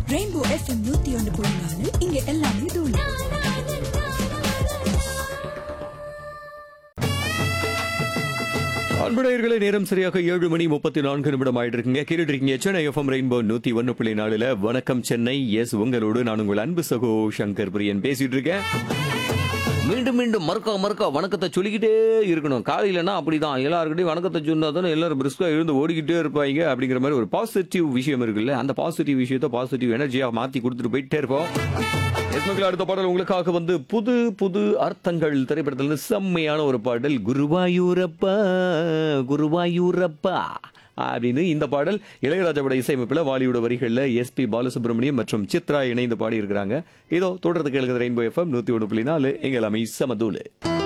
rainbow FM நூத்தி ஒன்று புள்ளி நாலு இங்க எல்லாமே தூளு அன்புடையர்களே நேரம் சரியாக ஏழு மணி முப்பத்தி நான்கு நிமிடம் ஆயிட்டு இருக்குங்க கேட்டுட்டு இருக்கீங்க சென்னை எஃப்எம் ரெயின்போ நூத்தி ஒன்னு புள்ளி நாலுல வணக்கம் சென்னை எஸ் உங்களோடு நான் உங்கள் அன்பு சகோ சங்கர் பிரியன் பேசிட்டு இருக்கேன் மீண்டும் மீண்டும் மறுக்கா மறுக்கா வணக்கத்தை சொல்லிக்கிட்டே இருக்கணும் காலையிலனா அப்படிதான் எல்லாருக்கிட்டையும் வணக்கத்தை சொன்னா தானே எல்லாரும் பிரிஸ்கா எழுந்து ஓடிக்கிட்டே இருப்பாங்க அப்படிங்கிற மாதிரி ஒரு பாசிட்டிவ் விஷயம் இருக்குல்ல அந்த பாசிட்டிவ் விஷயத்தை பாசிட்டிவ் எனர்ஜியா மாத்தி கொடுத்துட்டு போயிட்டே இருப்போம் எஸ்மக்கள் அடுத்த பாடல் உங்களுக்காக வந்து புது புது அர்த்தங்கள் திரைப்படத்துல இருந்து செம்மையான ஒரு பாடல் குருவாயூரப்பா குருவாயூரப்பா அப்படின்னு இந்த பாடல் இளையராஜாவோட இசையமைப்பில் வாலியோட வரிகளில் எஸ்பி பாலசுப்ரமணியம் மற்றும் சித்ரா இணைந்து பாடி இருக்கிறாங்க இதோ தொடர்ந்து கேளுங்க ரெயின்போ எஃப்எம் நூத்தி ஒன்று புள்ளி நாலு எங்கள் அமை சமதூலு